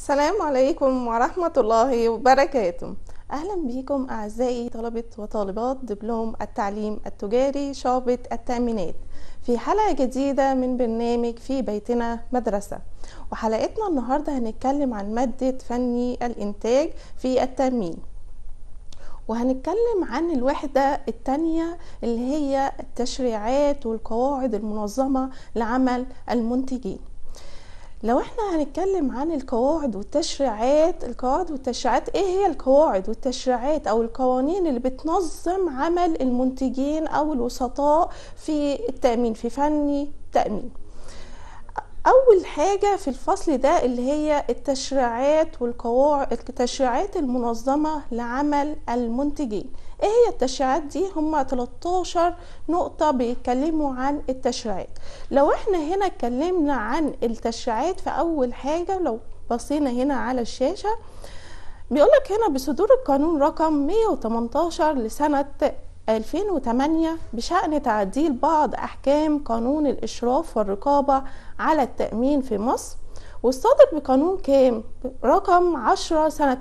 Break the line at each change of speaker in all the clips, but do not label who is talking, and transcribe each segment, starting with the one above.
السلام عليكم ورحمة الله وبركاته أهلا بكم أعزائي طلبة وطالبات دبلوم التعليم التجاري شعبة التأمينات في حلقة جديدة من برنامج في بيتنا مدرسة وحلقتنا النهاردة هنتكلم عن مادة فني الإنتاج في التأمين وهنتكلم عن الوحدة التانية اللي هي التشريعات والقواعد المنظمة لعمل المنتجين لو احنا هنتكلم عن القواعد والتشريعات القواعد والتشريعات ايه هي القواعد والتشريعات او القوانين اللي بتنظم عمل المنتجين او الوسطاء في التأمين في فني التأمين اول حاجة في الفصل ده اللي هي التشريعات والقواعد التشريعات المنظمة لعمل المنتجين ايه هي التشريعات دي هم 13 نقطة بيتكلموا عن التشريعات لو احنا هنا اتكلمنا عن التشريعات في اول حاجة لو بصينا هنا على الشاشة بيقولك هنا بصدور القانون رقم 118 لسنة 2008 بشأن تعديل بعض أحكام قانون الإشراف والرقابة على التأمين في مصر والصادر بقانون كام رقم 10 سنة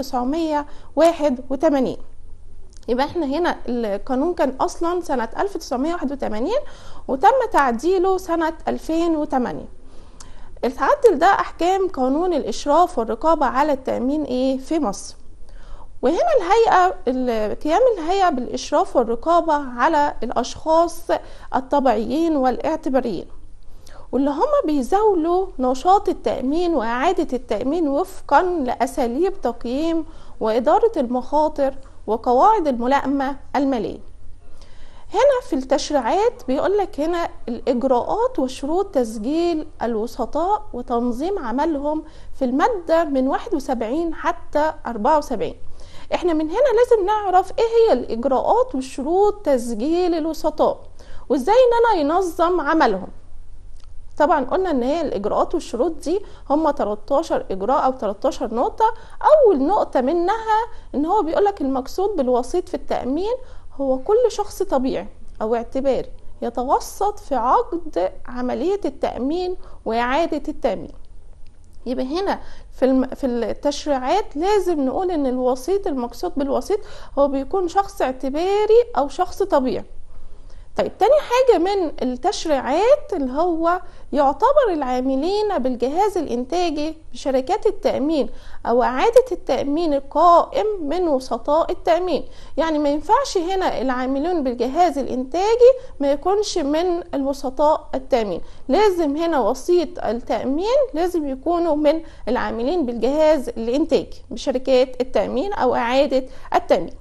1981 يبقى احنا هنا القانون كان اصلا سنة 1981 وتم تعديله سنة 2008 التعدل ده احكام قانون الاشراف والرقابة على التأمين ايه في مصر وهنا الهيئة قيام الهيئة بالإشراف والرقابة على الأشخاص الطبيعيين والاعتباريين واللي هم بيزاولوا نشاط التأمين وإعادة التأمين وفقا لأساليب تقييم وإدارة المخاطر وقواعد الملائمة المالية هنا في التشريعات بيقول لك هنا الإجراءات وشروط تسجيل الوسطاء وتنظيم عملهم في المادة من 71 حتى 74 احنا من هنا لازم نعرف ايه هي الإجراءات وشروط تسجيل الوسطاء وازاي ان انا ينظم عملهم طبعا قلنا ان هي الاجراءات والشروط دي هم 13 اجراء او 13 نقطه اول نقطه منها ان هو بيقولك المقصود بالوسيط في التامين هو كل شخص طبيعي او اعتباري يتوسط في عقد عمليه التامين واعاده التامين يبقى هنا في الم... في التشريعات لازم نقول ان الوسيط المقصود بالوسيط هو بيكون شخص اعتباري او شخص طبيعي طيب تاني حاجة من التشريعات اللي هو يعتبر العاملين بالجهاز الإنتاجي بشركات التأمين أو إعادة التأمين القائم من وسطاء التأمين يعني ما ينفعش هنا العاملون بالجهاز الإنتاجي ما يكونش من الوسطاء التأمين لازم هنا وسيط التأمين لازم يكونوا من العاملين بالجهاز الإنتاجي بشركات التأمين أو إعادة التأمين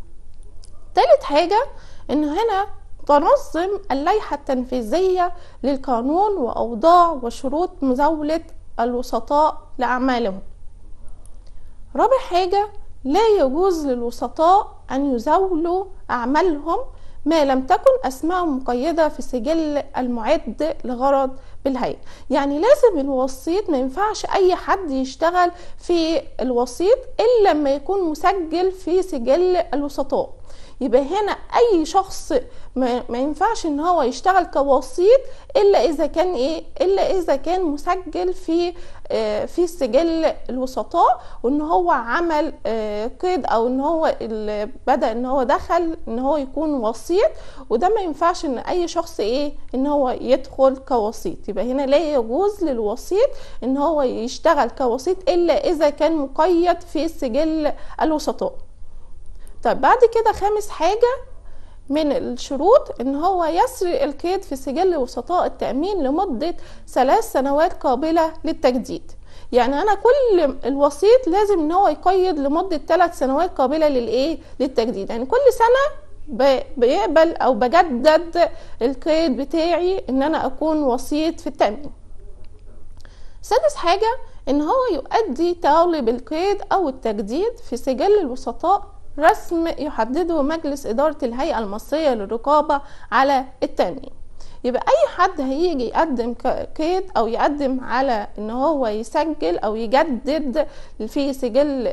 تالت حاجة إن هنا تنظم اللائحة التنفيذية للقانون وأوضاع وشروط مزاولة الوسطاء لأعمالهم رابع حاجة لا يجوز للوسطاء أن يزاولوا أعمالهم ما لم تكن أسماءهم مقيدة في سجل المعد لغرض بالهيئة يعني لازم الوسيط ما ينفعش أي حد يشتغل في الوسيط إلا لما يكون مسجل في سجل الوسطاء يبقى هنا اي شخص ما, ما ينفعش ان هو يشتغل كوسيط الا اذا كان ايه الا اذا كان مسجل في آه في سجل الوسطاء وان هو عمل آه قيد او ان هو بدا ان هو دخل ان هو يكون وسيط وده ما ينفعش ان اي شخص ايه ان هو يدخل كوسيط يبقى هنا لا يجوز للوسيط ان هو يشتغل كوسيط الا اذا كان مقيد في سجل الوسطاء طيب بعد كده خامس حاجة من الشروط ان هو يسري القيد في سجل وسطاء التأمين لمدة ثلاث سنوات قابلة للتجديد يعني انا كل الوسيط لازم ان هو يقيد لمدة ثلاث سنوات قابلة للايه للتجديد يعني كل سنة بيقبل او بجدد القيد بتاعي ان انا اكون وسيط في التأمين سادس حاجة ان هو يؤدي طالب القيد او التجديد في سجل الوسطاء رسم يحدده مجلس إدارة الهيئة المصرية للرقابة على التأمين يبقى أي حد هيجي يقدم قيد أو يقدم على إن هو يسجل أو يجدد في سجل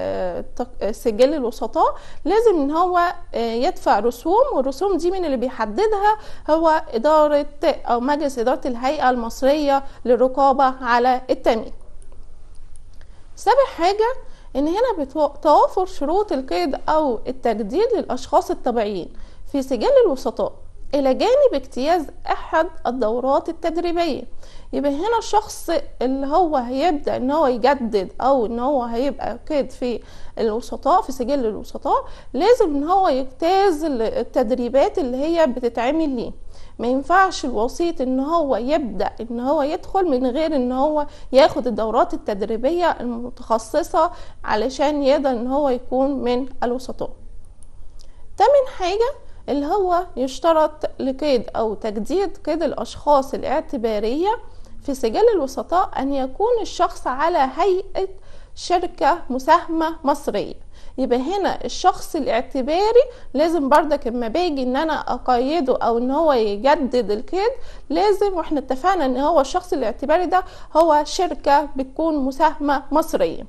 سجل الوسطاء لازم إن هو يدفع رسوم والرسوم دي من اللي بيحددها هو إدارة أو مجلس إدارة الهيئة المصرية للرقابة على التأمين سابع حاجة ان هنا توافر شروط القيد او التجديد للاشخاص الطبيعيين في سجل الوسطاء الى جانب اجتياز احد الدورات التدريبيه يبقى هنا الشخص اللي هو هيبدا ان هو يجدد او ان هو هيبقى قيد في الوسطاء في سجل الوسطاء لازم ان هو يجتاز التدريبات اللي هي بتتعمل ليه ما ينفعش الوسيط ان هو يبدا ان هو يدخل من غير ان هو ياخد الدورات التدريبيه المتخصصه علشان يقدر ان هو يكون من الوسطاء تامن حاجه اللي هو يشترط لقيد او تجديد قيد الاشخاص الاعتباريه في سجل الوسطاء ان يكون الشخص على هيئه شركه مساهمه مصريه يبقى هنا الشخص الاعتباري لازم بردك اما باجي ان انا اقيده او ان هو يجدد القيد لازم واحنا اتفقنا ان هو الشخص الاعتباري ده هو شركة بتكون مساهمة مصرية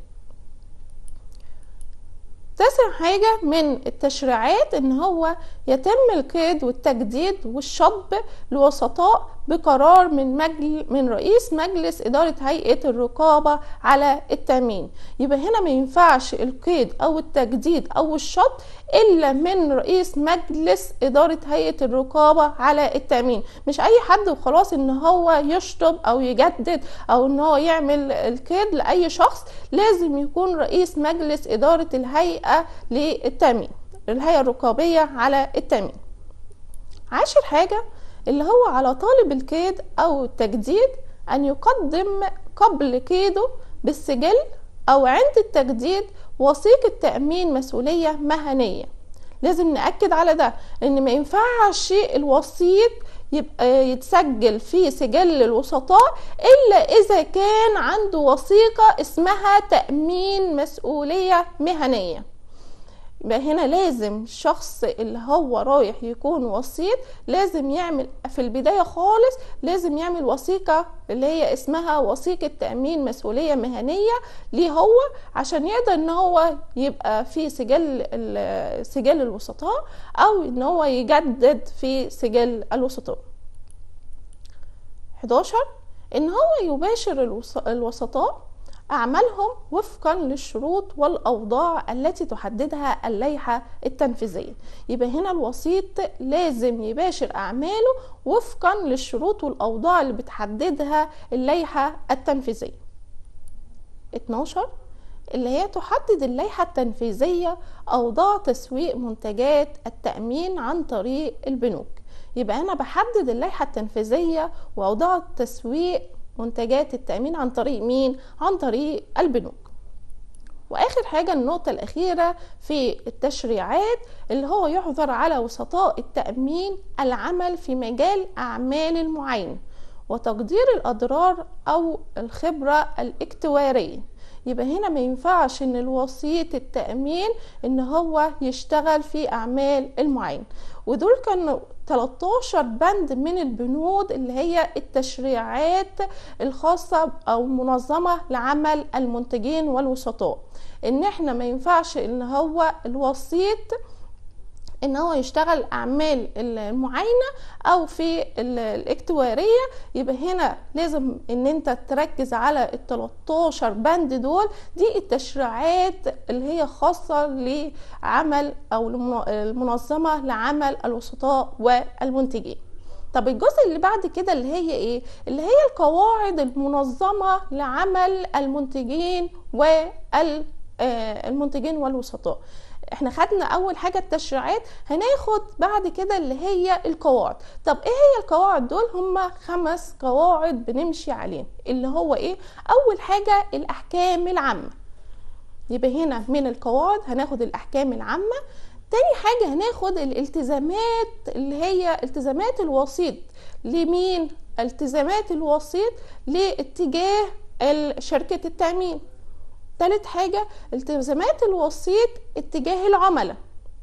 تاسع حاجة من التشريعات ان هو يتم القيد والتجديد والشطب لوسطاء بقرار من مجل من رئيس مجلس إدارة هيئة الرقابة على التأمين يبقى هنا ما ينفعش القيد أو التجديد أو الشط إلا من رئيس مجلس إدارة هيئة الرقابة على التأمين مش أي حد وخلاص إن هو يشطب أو يجدد أو إن هو يعمل القيد لأي شخص لازم يكون رئيس مجلس إدارة الهيئة للتأمين الهيئة الرقابية على التأمين عاشر حاجة اللي هو على طالب الكيد أو التجديد أن يقدم قبل كيده بالسجل أو عند التجديد وثيقة تأمين مسؤولية مهنية لازم نأكد على ده إن ما ينفعش الوسيط يبقى يتسجل في سجل الوسطاء إلا إذا كان عنده وثيقة اسمها تأمين مسؤولية مهنية يبقى هنا لازم الشخص اللي هو رايح يكون وسيط لازم يعمل في البداية خالص لازم يعمل وثيقة اللي هي اسمها وثيقة تأمين مسؤولية مهنية ليه هو عشان يقدر ان هو يبقى في سجل سجل الوسطاء او ان هو يجدد في سجل الوسطاء 11 ان هو يباشر الوسطاء أعمالهم وفقا للشروط والأوضاع التي تحددها اللائحة التنفيذية يبقى هنا الوسيط لازم يباشر أعماله وفقا للشروط والأوضاع اللي بتحددها اللائحة التنفيذية 12 اللي هي تحدد اللائحة التنفيذية أوضاع تسويق منتجات التأمين عن طريق البنوك يبقى أنا بحدد اللائحة التنفيذية وأوضاع التسويق منتجات التأمين عن طريق مين؟ عن طريق البنوك واخر حاجة النقطة الاخيرة في التشريعات اللي هو يحظر على وسطاء التأمين العمل في مجال اعمال المعاينة وتقدير الاضرار او الخبرة الاكتوارية يبقى هنا ما ينفعش ان الوسيط التأمين ان هو يشتغل في اعمال المعاينة ودول كانوا 13 بند من البنود اللي هي التشريعات الخاصة أو منظمة لعمل المنتجين والوسطاء إن إحنا ما ينفعش إن هو الوسيط ان هو يشتغل اعمال المعاينه او في الاكتواريه يبقى هنا لازم ان انت تركز على ال 13 بند دول دي التشريعات اللي هي خاصه لعمل او المنظمه لعمل الوسطاء والمنتجين طب الجزء اللي بعد كده اللي هي ايه اللي هي القواعد المنظمه لعمل المنتجين والمنتجين والوسطاء احنا خدنا اول حاجه التشريعات هناخد بعد كده اللي هي القواعد طب ايه هي القواعد دول هم خمس قواعد بنمشي عليهم اللي هو ايه اول حاجه الاحكام العامه يبقى هنا من القواعد هناخد الاحكام العامه تاني حاجة هناخد الالتزامات اللي هي التزامات الوسيط لمين؟ التزامات الوسيط لاتجاه شركة التأمين تالت حاجة التزامات الوسيط اتجاه العملاء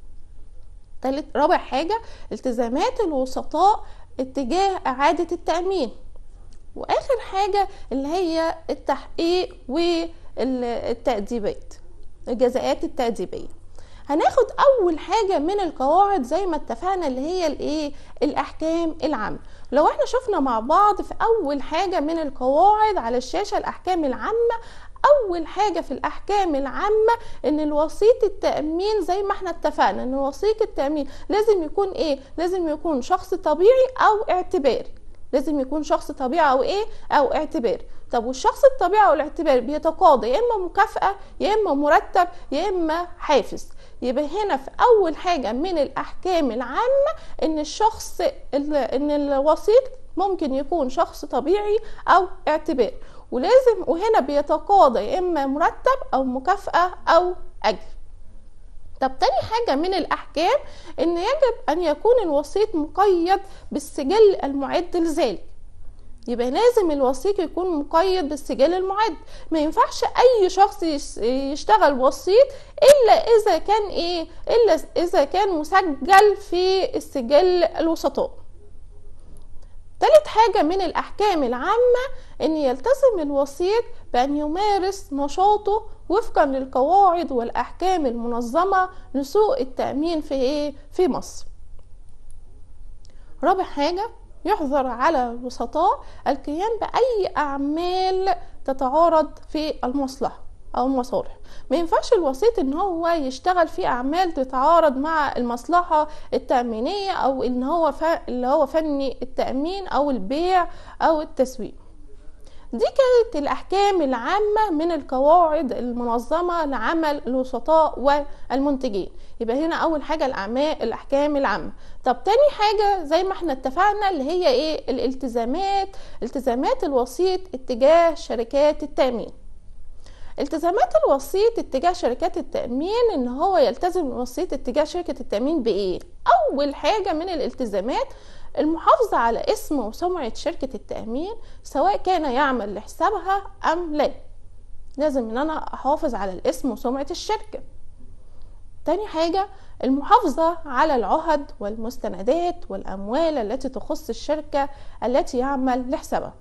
تالت رابع حاجة التزامات الوسطاء اتجاه إعادة التأمين وآخر حاجة اللي هي التحقيق والتأديبات الجزاءات التأديبية هناخد اول حاجه من القواعد زي ما اتفقنا اللي هي الايه الاحكام العامه لو احنا شفنا مع بعض في اول حاجه من القواعد على الشاشه الاحكام العامه اول حاجه في الاحكام العامه ان الوسيط التامين زي ما احنا اتفقنا ان وسيط التامين لازم يكون ايه لازم يكون شخص طبيعي او اعتباري لازم يكون شخص طبيعي او ايه او اعتباري طب والشخص الطبيعي او الاعتباري بيتقاضى يا اما مكافاه يا اما مرتب يا اما حافز يبقى هنا في اول حاجه من الاحكام العامه ان الشخص ان الوسيط ممكن يكون شخص طبيعي او اعتباري ولازم وهنا بيتقاضى يا اما مرتب او مكافاه او اجر طب تاني حاجة من الأحكام إن يجب أن يكون الوسيط مقيد بالسجل المعد لذلك يبقى لازم الوسيط يكون مقيد بالسجل المعد ما ينفعش اي شخص يشتغل وسيط الا اذا كان ايه الا اذا كان مسجل في السجل الوسطاء تالت حاجة من الأحكام العامة أن يلتزم الوسيط بأن يمارس نشاطه وفقا للقواعد والأحكام المنظمة لسوق التأمين في إيه؟ في مصر. رابع حاجة يحظر على الوسطاء القيام بأي أعمال تتعارض في المصلحة او المصالح ما ينفعش الوسيط ان هو يشتغل في اعمال تتعارض مع المصلحه التامينيه او ان هو ف... اللي هو فني التامين او البيع او التسويق دي كانت الأحكام العامة من القواعد المنظمة لعمل الوسطاء والمنتجين يبقى هنا أول حاجة الأعمال الأحكام العامة طب تاني حاجة زي ما احنا اتفقنا اللي هي ايه الالتزامات التزامات الوسيط اتجاه شركات التأمين التزامات الوسيط اتجاه شركات التأمين ان هو يلتزم الوسيط اتجاه شركة التأمين بايه اول حاجة من الالتزامات المحافظة على اسم وسمعة شركة التأمين سواء كان يعمل لحسابها أم لا لازم ان انا احافظ على الاسم وسمعة الشركة تاني حاجة المحافظة على العهد والمستندات والأموال التي تخص الشركة التي يعمل لحسابها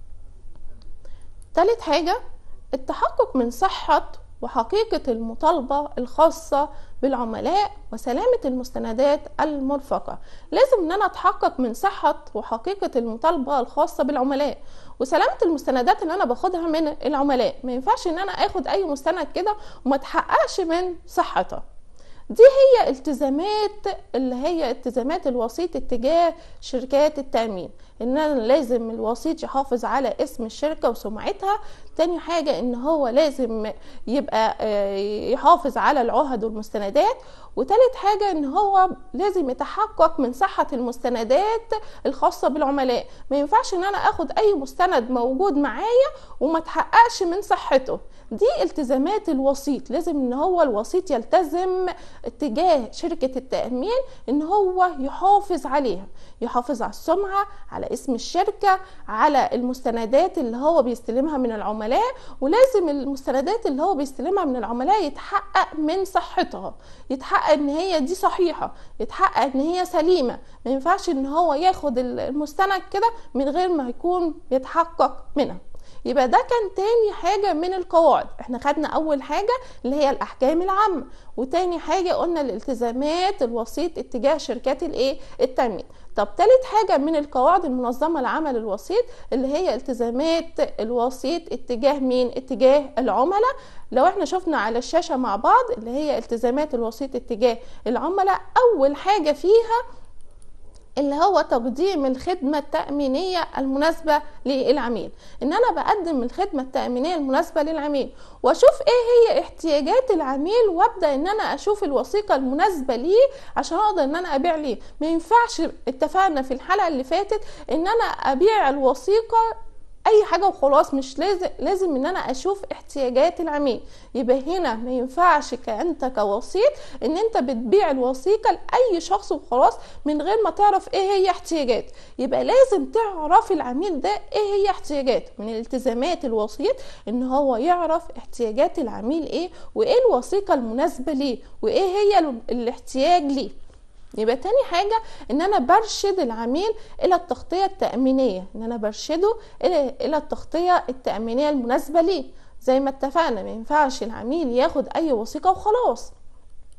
تالت حاجة التحقق من صحة وحقيقة المطالبة الخاصة بالعملاء وسلامة المستندات المرفقة لازم ان انا اتحقق من صحة وحقيقة المطالبة الخاصة بالعملاء وسلامة المستندات اللي انا باخدها من العملاء ما ينفعش ان انا اخد اي مستند كده وما تحققش من صحتها دي هي التزامات اللي هي التزامات الوسيط اتجاه شركات التأمين ان انا لازم الوسيط يحافظ على اسم الشركة وسمعتها تاني حاجة ان هو لازم يبقى يحافظ على العهد والمستندات وتالت حاجة ان هو لازم يتحقق من صحة المستندات الخاصة بالعملاء ما ينفعش ان انا اخد اي مستند موجود معايا وما تحققش من صحته دي التزامات الوسيط لازم ان هو الوسيط يلتزم اتجاه شركة التأمين ان هو يحافظ عليها يحافظ على السمعة على اسم الشركة على المستندات اللي هو بيستلمها من العملاء ولازم المستندات اللي هو بيستلمها من العملاء يتحقق من صحتها يتحقق ان هي دي صحيحة يتحقق ان هي سليمة ما ينفعش ان هو ياخد المستند كده من غير ما يكون يتحقق منها يبقى ده كان تاني حاجة من القواعد احنا خدنا اول حاجة اللي هي الاحكام العامة وتاني حاجة قلنا الالتزامات الوسيط اتجاه شركات الايه التأمين طب تالت حاجة من القواعد المنظمة لعمل الوسيط اللي هي التزامات الوسيط اتجاه مين اتجاه العملاء لو احنا شفنا على الشاشة مع بعض اللي هي التزامات الوسيط اتجاه العملاء اول حاجة فيها اللي هو تقديم الخدمة التأمينية المناسبة للعميل ان انا بقدم الخدمة التأمينية المناسبة للعميل واشوف ايه هي احتياجات العميل وابدا ان انا اشوف الوثيقة المناسبة ليه عشان اقدر ان انا ابيع ليه ما ينفعش اتفقنا في الحلقة اللي فاتت ان انا ابيع الوثيقة اي حاجه وخلاص مش لازم لازم ان انا اشوف احتياجات العميل يبقى هنا ما ينفعش كانت كوسيط ان انت بتبيع الوثيقه لاي شخص وخلاص من غير ما تعرف ايه هي احتياجات يبقى لازم تعرف العميل ده ايه هي احتياجات من الالتزامات الوسيط ان هو يعرف احتياجات العميل ايه وايه الوثيقه المناسبه ليه وايه هي الاحتياج ليه يبقى تاني حاجة ان انا برشد العميل الى التغطية التأمينية ان انا برشده الى, إلى التغطية التأمينية المناسبة ليه زي ما اتفقنا ما ينفعش العميل ياخد اي وثيقة وخلاص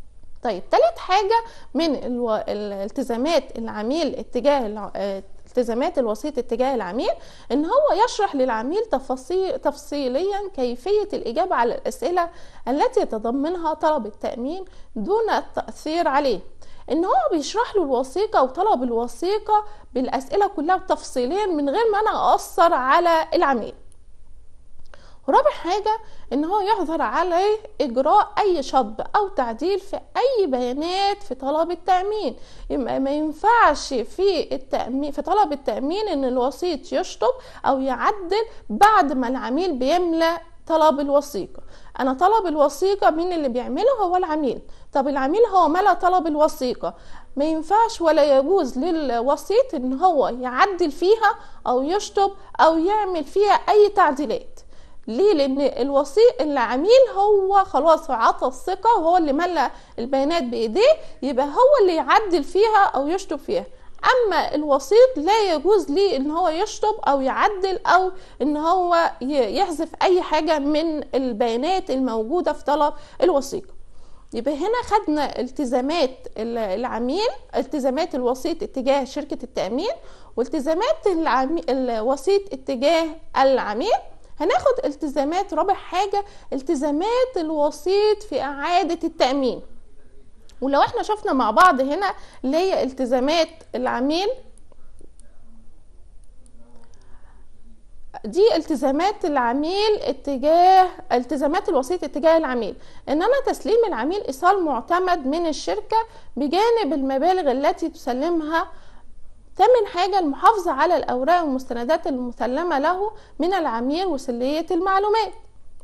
طيب تالت حاجة من الو... الالتزامات العميل اتجاه الع... التزامات الوسيط اتجاه العميل ان هو يشرح للعميل تفاصيل تفصيليا كيفية الإجابة على الأسئلة التي يتضمنها طلب التأمين دون التأثير عليه ان هو بيشرح له الوثيقه وطلب الوثيقه بالاسئله كلها تفصيليا من غير ما انا اثر على العميل ورابع حاجة ان هو يحظر عليه اجراء اي شطب او تعديل في اي بيانات في طلب التأمين يبقى ما ينفعش في التأمين في طلب التأمين ان الوسيط يشطب او يعدل بعد ما العميل بيملى طلب الوثيقة انا طلب الوثيقة مين اللي بيعمله هو العميل طب العميل هو ملى طلب الوثيقة ما ينفعش ولا يجوز للوسيط ان هو يعدل فيها او يشطب او يعمل فيها اي تعديلات ليه لان الوسيط العميل هو خلاص عطى الثقه وهو اللي ملى البيانات بايديه يبقى هو اللي يعدل فيها او يشطب فيها اما الوسيط لا يجوز ليه ان هو يشطب او يعدل او ان هو يحذف اي حاجه من البيانات الموجوده في طلب الوثيقه يبقى هنا خدنا التزامات العميل التزامات الوسيط اتجاه شركه التامين والتزامات العميل الوسيط اتجاه العميل هناخد التزامات رابع حاجة التزامات الوسيط في إعادة التأمين ولو احنا شفنا مع بعض هنا اللي هي التزامات العميل دي التزامات العميل اتجاه التزامات الوسيط اتجاه العميل ان انا تسليم العميل ايصال معتمد من الشركه بجانب المبالغ التي تسلمها ثامن حاجة المحافظة على الأوراق والمستندات المسلمة له من العميل وسلية المعلومات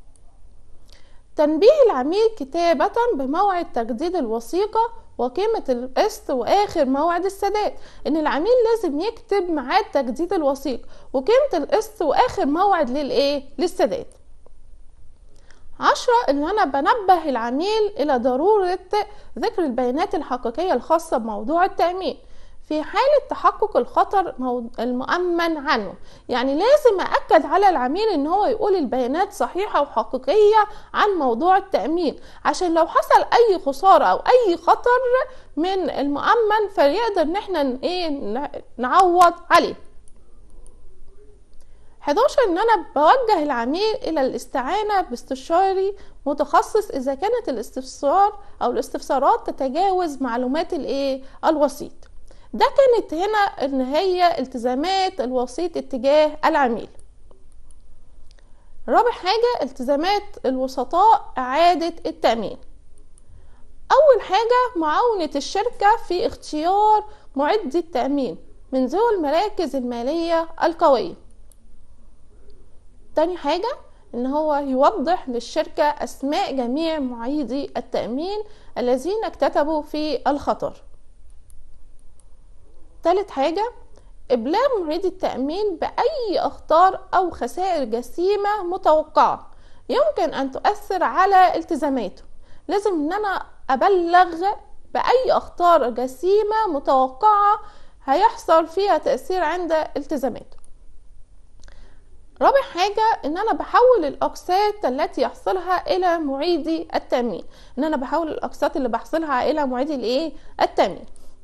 تنبيه العميل كتابة بموعد تجديد الوثيقة وقيمة القسط وآخر موعد السداد إن العميل لازم يكتب ميعاد تجديد الوثيقة وقيمة القسط وآخر موعد للإيه؟ للسداد عشرة إن أنا بنبه العميل إلى ضرورة ذكر البيانات الحقيقية الخاصة بموضوع التأمين في حالة تحقق الخطر المؤمن عنه يعني لازم أكد على العميل ان هو يقول البيانات صحيحة وحقيقية عن موضوع التأمين عشان لو حصل اي خسارة او اي خطر من المؤمن فيقدر ان احنا ايه نعوض عليه 11 ان انا بوجه العميل الى الاستعانة باستشاري متخصص اذا كانت الاستفسار او الاستفسارات تتجاوز معلومات الايه الوسيط ده كانت هنا ان هي التزامات الوسيط اتجاه العميل رابع حاجة التزامات الوسطاء إعادة التأمين أول حاجة معاونة الشركة في اختيار معدي التأمين من ذوي المراكز المالية القوية تاني حاجة ان هو يوضح للشركة اسماء جميع معيدي التأمين الذين اكتتبوا في الخطر تالت حاجة إبلاغ معيد التأمين بأي أخطار أو خسائر جسيمة متوقعة يمكن أن تؤثر على التزاماته لازم إن أنا أبلغ بأي أخطار جسيمة متوقعة هيحصل فيها تأثير عند التزاماته رابع حاجة ان انا بحول الاقساط التي يحصلها الى معيدي التأمين ان انا بحول الاقساط اللي بحصلها الى معيدي الايه التأمين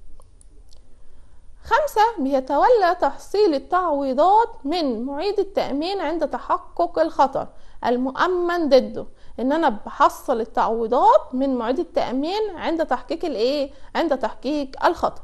خمسة بيتولى تحصيل التعويضات من معيد التأمين عند تحقق الخطر المؤمن ضده ان انا بحصل التعويضات من معيد التأمين عند تحقيق الايه عند تحقيق الخطر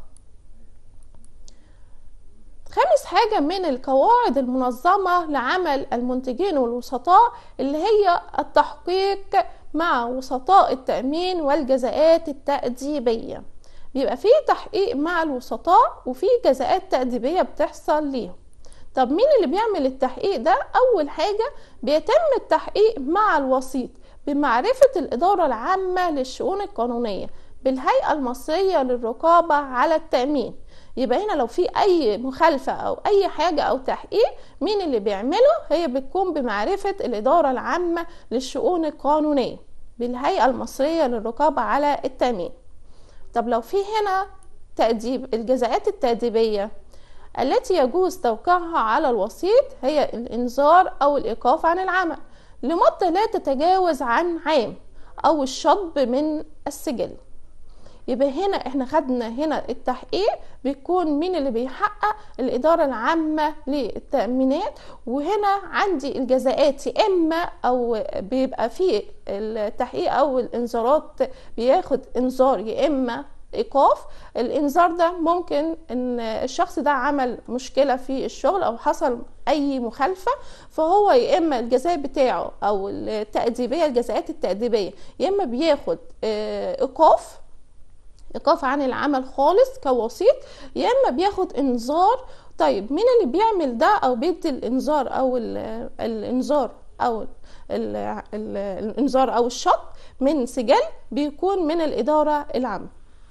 خامس حاجة من القواعد المنظمة لعمل المنتجين والوسطاء اللي هي التحقيق مع وسطاء التأمين والجزاءات التأديبية بيبقى فيه تحقيق مع الوسطاء وفي جزاءات تأديبية بتحصل ليهم طب مين اللي بيعمل التحقيق ده اول حاجة بيتم التحقيق مع الوسيط بمعرفة الإدارة العامة للشؤون القانونية بالهيئة المصرية للرقابة على التأمين يبقى هنا لو في أي مخالفة أو أي حاجة أو تحقيق مين اللي بيعمله هي بتكون بمعرفة الإدارة العامة للشؤون القانونية بالهيئة المصرية للرقابة على التأمين طب لو في هنا تأديب الجزاءات التأديبية التي يجوز توقيعها على الوسيط هي الإنذار أو الإيقاف عن العمل لمدة لا تتجاوز عن عام أو الشطب من السجل يبقى هنا احنا خدنا هنا التحقيق بيكون مين اللي بيحقق الإدارة العامة للتأمينات وهنا عندي الجزاءات يا إما أو بيبقى فيه التحقيق أو الإنذارات بياخد إنذار يا إما ايقاف الانذار ده ممكن ان الشخص ده عمل مشكله في الشغل او حصل اي مخالفه فهو يا اما الجزاء بتاعه او التاديبيه الجزاءات التاديبيه يا اما بياخد ايقاف ايقاف عن العمل خالص كوسيط يا اما بياخد انذار طيب مين اللي بيعمل ده او بيدي الانذار او الانذار او الانذار او الشط من سجل بيكون من الاداره العامه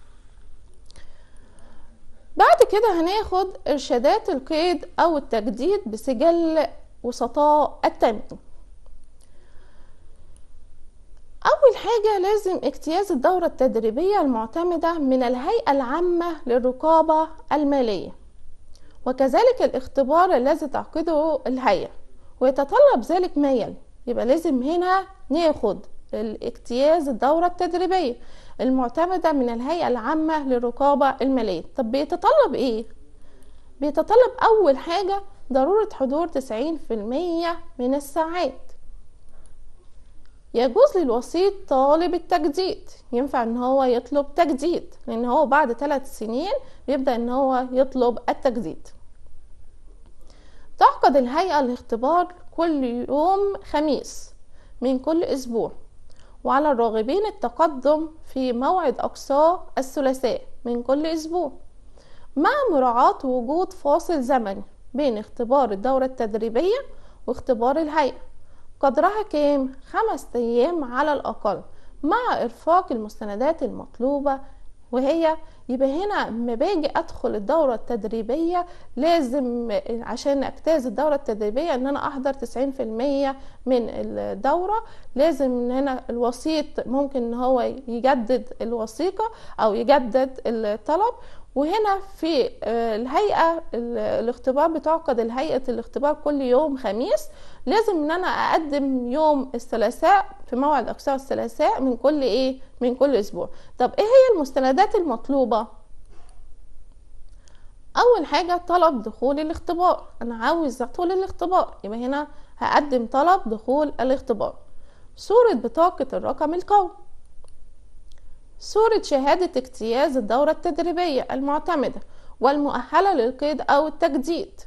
بعد كده هناخد ارشادات القيد او التجديد بسجل وسطاء التأمين أول حاجة لازم اجتياز الدورة التدريبية المعتمدة من الهيئة العامة للرقابة المالية وكذلك الاختبار الذي تعقده الهيئة ويتطلب ذلك ما يلي يبقى لازم هنا ناخد الاجتياز الدورة التدريبية المعتمدة من الهيئة العامة للرقابة المالية طب بيتطلب ايه؟ بيتطلب أول حاجة ضرورة حضور 90% من الساعات يجوز للوسيط طالب التجديد ينفع ان هو يطلب تجديد لان هو بعد ثلاث سنين بيبدأ ان هو يطلب التجديد تعقد الهيئة الاختبار كل يوم خميس من كل اسبوع وعلى الراغبين التقدم في موعد أقصاه الثلاثاء من كل أسبوع مع مراعاة وجود فاصل زمني بين اختبار الدورة التدريبية واختبار الهيئة قدرها كام؟ خمس أيام على الأقل مع إرفاق المستندات المطلوبة وهي يبقى هنا لما باجي ادخل الدوره التدريبيه لازم عشان اجتاز الدوره التدريبيه ان انا احضر 90% من الدوره لازم ان هنا الوسيط ممكن ان هو يجدد الوثيقه او يجدد الطلب وهنا في الهيئة الاختبار بتعقد الهيئة الاختبار كل يوم خميس لازم ان انا اقدم يوم الثلاثاء في موعد اقصاء الثلاثاء من كل ايه من كل اسبوع طب ايه هي المستندات المطلوبة اول حاجة طلب دخول الاختبار انا عاوز ادخل الاختبار يبقى هنا هقدم طلب دخول الاختبار صورة بطاقة الرقم القومي صورة شهادة اجتياز الدورة التدريبية المعتمدة والمؤهلة للقيد أو التجديد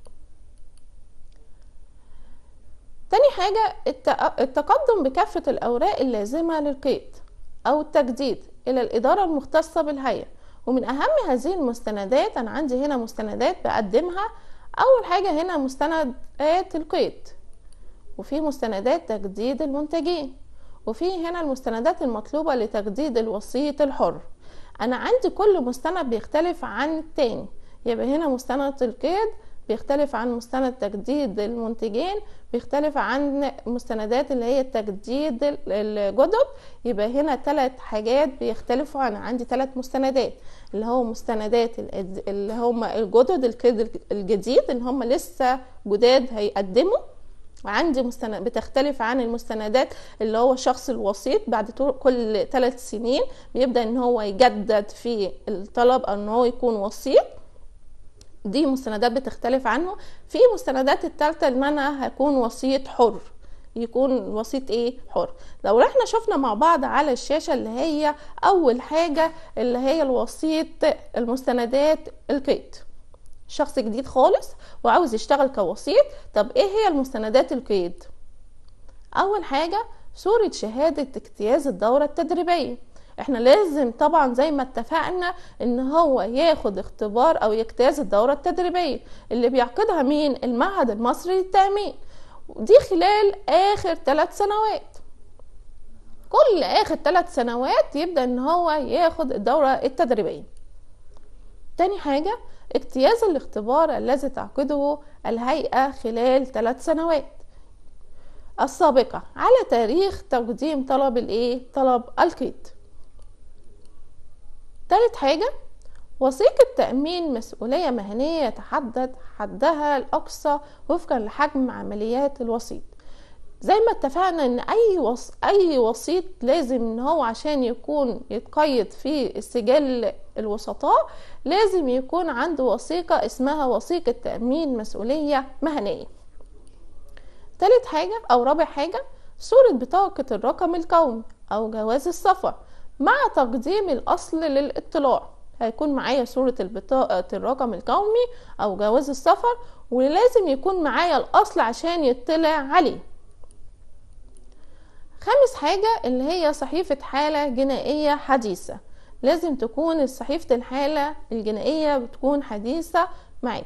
تاني حاجة التقدم بكافة الأوراق اللازمة للقيد أو التجديد إلى الإدارة المختصة بالهيئة ومن أهم هذه المستندات أنا عندي هنا مستندات بقدمها أول حاجة هنا مستندات القيد وفي مستندات تجديد المنتجين وفي هنا المستندات المطلوبة لتجديد الوسيط الحر أنا عندي كل مستند بيختلف عن التاني يبقى هنا مستند القيد بيختلف عن مستند تجديد المنتجين بيختلف عن مستندات اللي هي التجديد الجدد يبقى هنا ثلاث حاجات بيختلفوا عن عندي ثلاث مستندات اللي هو مستندات اللي هم الجدد القيد الجديد اللي هم لسه جداد هيقدموا عندي مستند بتختلف عن المستندات اللي هو الشخص الوسيط بعد كل ثلاث سنين بيبدا ان هو يجدد في الطلب او ان هو يكون وسيط دي مستندات بتختلف عنه في مستندات الثالثه ان انا هكون وسيط حر يكون وسيط ايه حر لو احنا شفنا مع بعض على الشاشه اللي هي اول حاجه اللي هي الوسيط المستندات القيد شخص جديد خالص وعاوز يشتغل كوسيط طب ايه هي المستندات القيد اول حاجه صوره شهاده اجتياز الدوره التدريبيه احنا لازم طبعا زي ما اتفقنا ان هو ياخد اختبار او يجتاز الدوره التدريبيه اللي بيعقدها مين المعهد المصري للتامين دي خلال اخر ثلاث سنوات كل اخر ثلاث سنوات يبدا ان هو ياخد الدوره التدريبيه تاني حاجه اجتياز الاختبار الذي تعقده الهيئة خلال ثلاث سنوات السابقة على تاريخ تقديم طلب الايه طلب القيد ثالث حاجة وثيقة تأمين مسؤولية مهنية يتحدد حدها الأقصى وفقا لحجم عمليات الوسيط زي ما اتفقنا ان اي وص... اي وسيط لازم ان هو عشان يكون يتقيد في السجل الوسطاء لازم يكون عنده وثيقة اسمها وثيقة تأمين مسؤولية مهنية تالت حاجة او رابع حاجة صورة بطاقة الرقم القومي او جواز السفر مع تقديم الاصل للاطلاع هيكون معايا صورة البطاقة الرقم القومي او جواز السفر ولازم يكون معايا الاصل عشان يطلع عليه خامس حاجة اللي هي صحيفة حالة جنائية حديثة لازم تكون صحيفة الحالة الجنائية بتكون حديثة معاك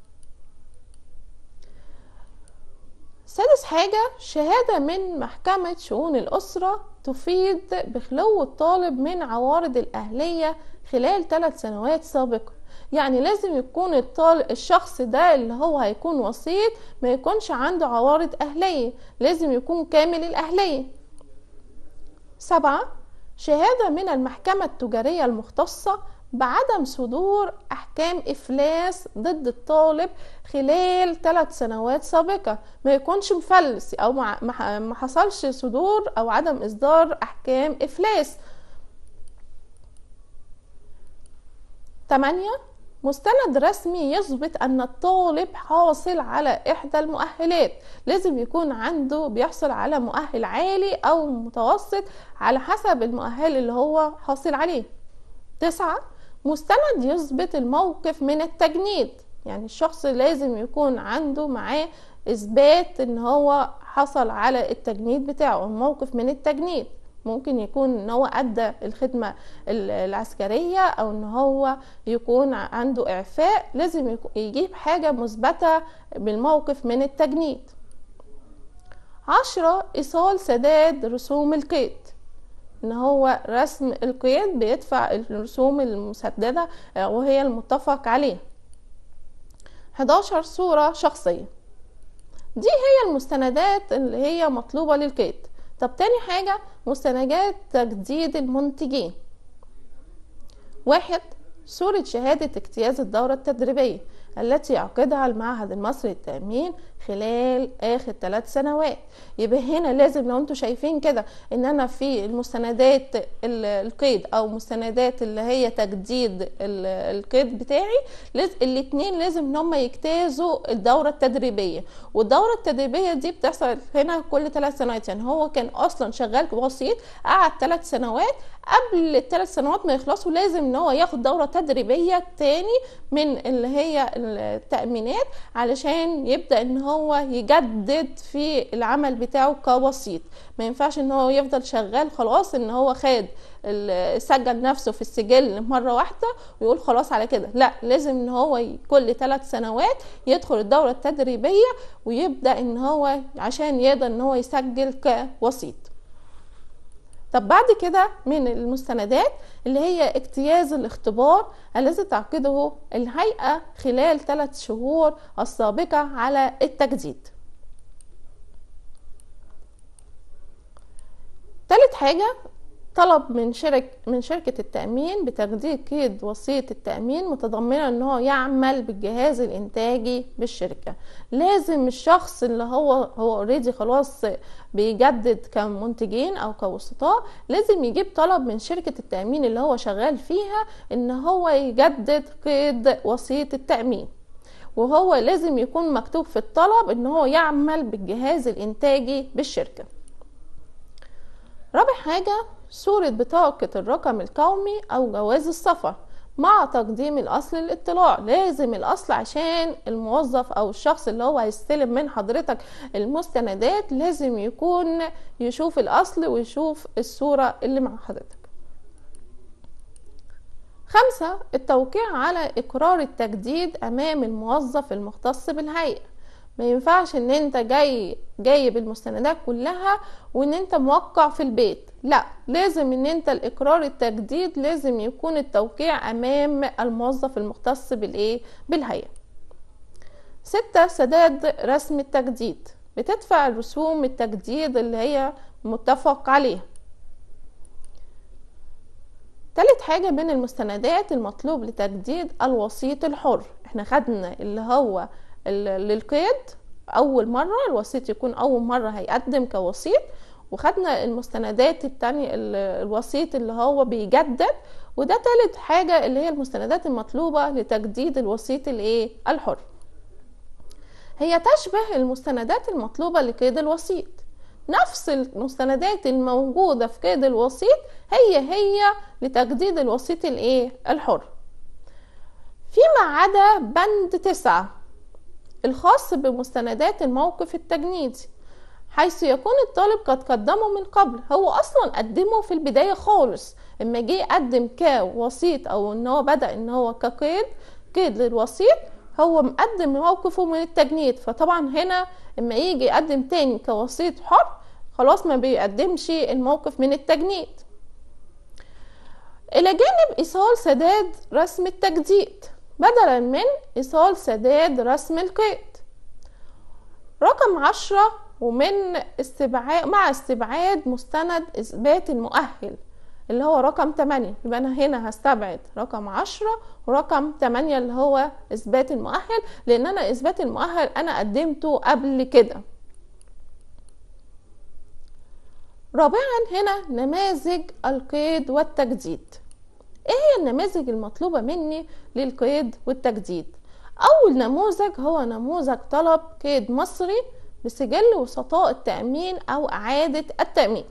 سادس حاجة شهادة من محكمة شؤون الأسرة تفيد بخلو الطالب من عوارض الأهلية خلال ثلاث سنوات سابقة يعني لازم يكون الطالب الشخص ده اللي هو هيكون وسيط ما يكونش عنده عوارض أهلية لازم يكون كامل الأهلية سبعة شهادة من المحكمة التجارية المختصة بعدم صدور أحكام إفلاس ضد الطالب خلال ثلاث سنوات سابقة ما يكونش مفلس أو ما حصلش صدور أو عدم إصدار أحكام إفلاس 8 مستند رسمي يثبت ان الطالب حاصل على احدى المؤهلات لازم يكون عنده بيحصل على مؤهل عالي او متوسط على حسب المؤهل اللي هو حاصل عليه تسعة مستند يثبت الموقف من التجنيد يعني الشخص لازم يكون عنده معاه اثبات ان هو حصل على التجنيد بتاعه الموقف من التجنيد ممكن يكون ان هو ادى الخدمه العسكريه او ان هو يكون عنده اعفاء لازم يجيب حاجه مثبته بالموقف من التجنيد عشرة ايصال سداد رسوم القيد ان هو رسم القيد بيدفع الرسوم المسددة وهي المتفق عليه 11 صورة شخصية دي هي المستندات اللي هي مطلوبة للقيد طب تاني حاجة مستندات تجديد المنتجين واحد صورة شهادة اجتياز الدورة التدريبية التي يعقدها المعهد المصري للتأمين خلال اخر ثلاث سنوات يبقى هنا لازم لو انتم شايفين كده ان انا في المستندات القيد او مستندات اللي هي تجديد القيد بتاعي لازم الاثنين لازم ان هم يجتازوا الدوره التدريبيه والدوره التدريبيه دي بتحصل هنا كل ثلاث سنوات يعني هو كان اصلا شغال وسيط قعد ثلاث سنوات قبل الثلاث سنوات ما يخلصوا لازم ان هو ياخد دوره تدريبيه تاني من اللي هي التامينات علشان يبدا ان هو هو يجدد في العمل بتاعه كوسيط ما ينفعش ان هو يفضل شغال خلاص ان هو خد سجل نفسه في السجل مره واحده ويقول خلاص على كده لا لازم ان هو كل ثلاث سنوات يدخل الدوره التدريبيه ويبدا ان هو عشان يقدر ان هو يسجل كوسيط طب بعد كده من المستندات اللي هي اجتياز الاختبار الذي تعقده الهيئة خلال ثلاث شهور السابقة على التجديد ثالث حاجة طلب من شرك من شركة التأمين بتجديد قيد وصية التأمين متضمنة ان هو يعمل بالجهاز الانتاجي بالشركة لازم الشخص اللي هو هو اوريدي خلاص بيجدد كمنتجين او كوسطاء لازم يجيب طلب من شركة التأمين اللي هو شغال فيها ان هو يجدد قيد وصية التأمين وهو لازم يكون مكتوب في الطلب ان هو يعمل بالجهاز الانتاجي بالشركة رابع حاجة صورة بطاقة الرقم القومي أو جواز السفر مع تقديم الأصل للاطلاع لازم الأصل عشان الموظف أو الشخص اللي هو هيستلم من حضرتك المستندات لازم يكون يشوف الأصل ويشوف الصورة اللي مع حضرتك خمسة التوقيع على إقرار التجديد أمام الموظف المختص بالهيئة ما ينفعش ان انت جاي جايب المستندات كلها وان انت موقع في البيت لا لازم ان انت الاقرار التجديد لازم يكون التوقيع امام الموظف المختص بالايه بالهيئه ستة سداد رسم التجديد بتدفع رسوم التجديد اللي هي متفق عليها تالت حاجة من المستندات المطلوب لتجديد الوسيط الحر احنا خدنا اللي هو للقيد اول مره الوسيط يكون اول مره هيقدم كوسيط وخدنا المستندات التانية الوسيط اللي هو بيجدد وده تالت حاجة اللي هي المستندات المطلوبة لتجديد الوسيط الايه الحر هي تشبه المستندات المطلوبة لقيد الوسيط نفس المستندات الموجودة في قيد الوسيط هي هي لتجديد الوسيط الايه الحر فيما عدا بند تسعة الخاص بمستندات الموقف التجنيدي حيث يكون الطالب قد قدمه من قبل هو اصلا قدمه في البدايه خالص اما جه يقدم كوسيط او ان هو بدا ان هو كقيد قيد للوسيط هو مقدم موقفه من التجنيد فطبعا هنا اما يجي يقدم تاني كوسيط حر خلاص ما بيقدمش الموقف من التجنيد الى جانب ايصال سداد رسم التجديد بدلا من ايصال سداد رسم القيد رقم عشرة ومن استبعاد مع استبعاد مستند اثبات المؤهل اللي هو رقم 8 يبقى انا هنا هستبعد رقم 10 ورقم 8 اللي هو اثبات المؤهل لان انا اثبات المؤهل انا قدمته قبل كده رابعا هنا نماذج القيد والتجديد ايه هي النماذج المطلوبة مني للقيد والتجديد اول نموذج هو نموذج طلب قيد مصري بسجل وسطاء التأمين او اعادة التأمين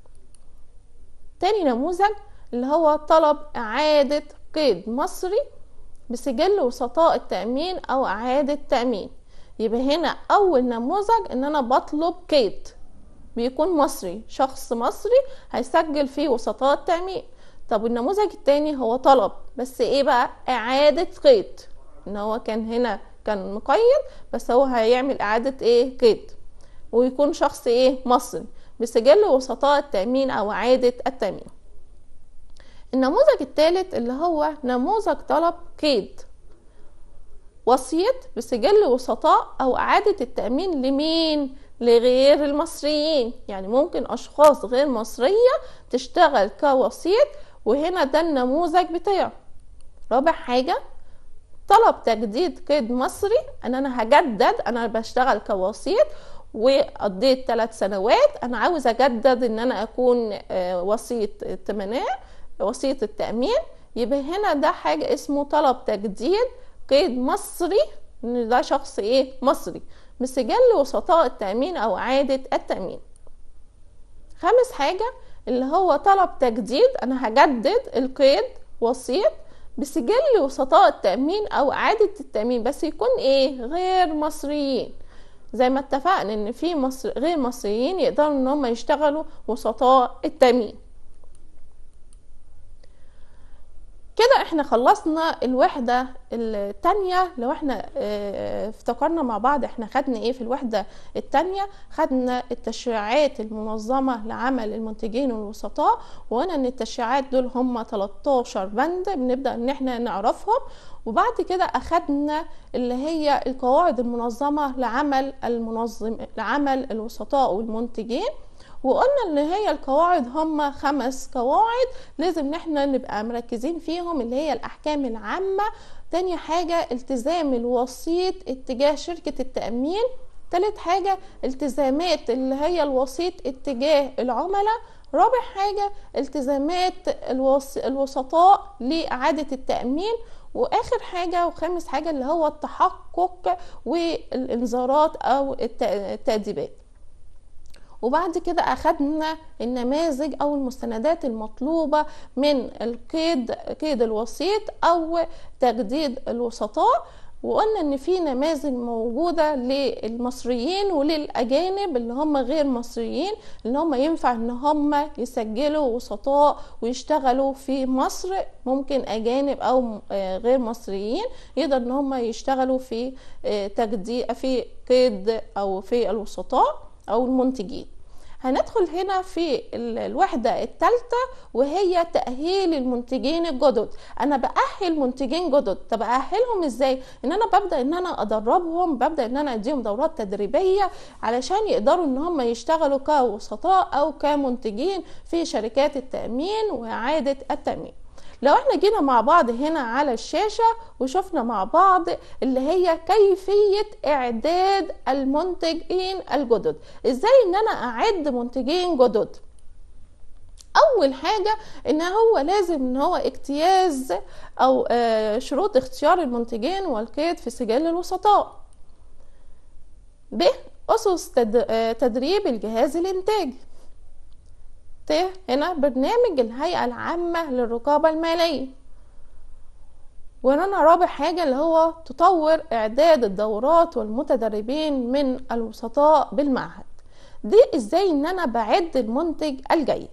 تاني نموذج اللي هو طلب اعادة قيد مصري بسجل وسطاء التأمين او اعادة تأمين يبقى هنا اول نموذج ان انا بطلب قيد بيكون مصري شخص مصري هيسجل فيه وسطاء التأمين طب النموذج التاني هو طلب بس ايه بقى اعادة قيد ان هو كان هنا كان مقيد بس هو هيعمل اعادة ايه قيد ويكون شخص ايه مصري بسجل وسطاء التأمين او اعادة التأمين النموذج الثالث اللي هو نموذج طلب قيد وسيط بسجل وسطاء او اعادة التأمين لمين لغير المصريين يعني ممكن اشخاص غير مصرية تشتغل كوسيط وهنا ده النموذج بتاعه رابع حاجة طلب تجديد قيد مصري ان انا هجدد انا بشتغل كوسيط وقضيت ثلاث سنوات انا عاوز اجدد ان انا اكون وسيط التمناء وسيط التأمين يبقى هنا ده حاجة اسمه طلب تجديد قيد مصري ان ده شخص ايه مصري بسجل وسطاء التأمين او اعادة التأمين خامس حاجة اللي هو طلب تجديد انا هجدد القيد وسيط بسجل وسطاء التأمين او اعادة التأمين بس يكون ايه غير مصريين زي ما اتفقنا ان في مصر غير مصريين يقدروا ان هم يشتغلوا وسطاء التأمين كده احنا خلصنا الوحدة التانية لو احنا اه افتكرنا مع بعض احنا خدنا ايه في الوحدة التانية خدنا التشريعات المنظمة لعمل المنتجين والوسطاء وقلنا ان التشريعات دول هم 13 بند بنبدأ ان احنا نعرفهم وبعد كده اخدنا اللي هي القواعد المنظمة لعمل المنظم لعمل الوسطاء والمنتجين وقلنا ان هي القواعد هم خمس قواعد لازم ان احنا نبقى مركزين فيهم اللي هي الاحكام العامة تاني حاجة التزام الوسيط اتجاه شركة التأمين تالت حاجة التزامات اللي هي الوسيط اتجاه العملاء رابع حاجة التزامات الوس... الوسطاء لإعادة التأمين واخر حاجه وخامس حاجه اللي هو التحقق والانذارات او التاديبات وبعد كده اخدنا النماذج او المستندات المطلوبه من القيد قيد الوسيط او تجديد الوسطاء وقلنا ان في نماذج موجوده للمصريين وللاجانب اللي هم غير مصريين اللي هم ينفع ان هم يسجلوا وسطاء ويشتغلوا في مصر ممكن اجانب او غير مصريين يقدر ان هم يشتغلوا في تجديد في قيد او في الوسطاء او المنتجين هندخل هنا في الوحدة الثالثة وهي تأهيل المنتجين الجدد أنا بأهل منتجين جدد طب أأهلهم إزاي إن أنا ببدأ إن أنا أدربهم ببدأ إن أنا أديهم دورات تدريبية علشان يقدروا إن هم يشتغلوا كوسطاء أو كمنتجين في شركات التأمين وإعادة التأمين لو احنا جينا مع بعض هنا على الشاشة وشفنا مع بعض اللي هي كيفية اعداد المنتجين الجدد ازاي ان انا اعد منتجين جدد اول حاجة ان هو لازم ان هو اجتياز او آه، شروط اختيار المنتجين والقيد في سجل الوسطاء ب اسس تد- آه، تدريب الجهاز الانتاجي ت هنا برنامج الهيئة العامة للرقابة المالية وهنا رابع حاجة اللي هو تطور إعداد الدورات والمتدربين من الوسطاء بالمعهد دي إزاي إن أنا بعد المنتج الجيد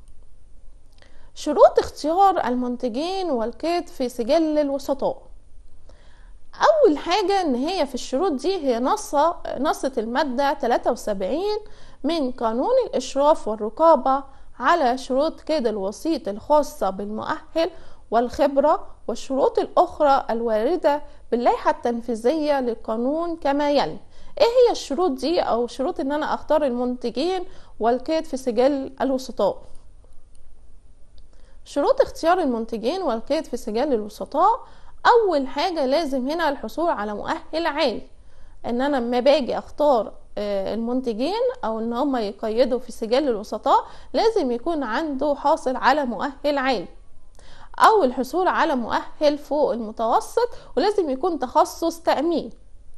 شروط اختيار المنتجين والقيد في سجل الوسطاء أول حاجة إن هي في الشروط دي هي نصة نصة المادة 73 من قانون الإشراف والرقابة على شروط قيد الوسيط الخاصة بالمؤهل والخبرة والشروط الأخرى الواردة باللائحة التنفيذية للقانون كما يلي ايه هي الشروط دي او شروط ان انا اختار المنتجين والقيد في سجل الوسطاء شروط اختيار المنتجين والقيد في سجل الوسطاء اول حاجه لازم هنا الحصول على مؤهل عالي ان انا لما باجي اختار آه، المنتجين او ان هم يقيدوا في سجل الوسطاء لازم يكون عنده حاصل على مؤهل عالي او الحصول على مؤهل فوق المتوسط ولازم يكون تخصص تأمين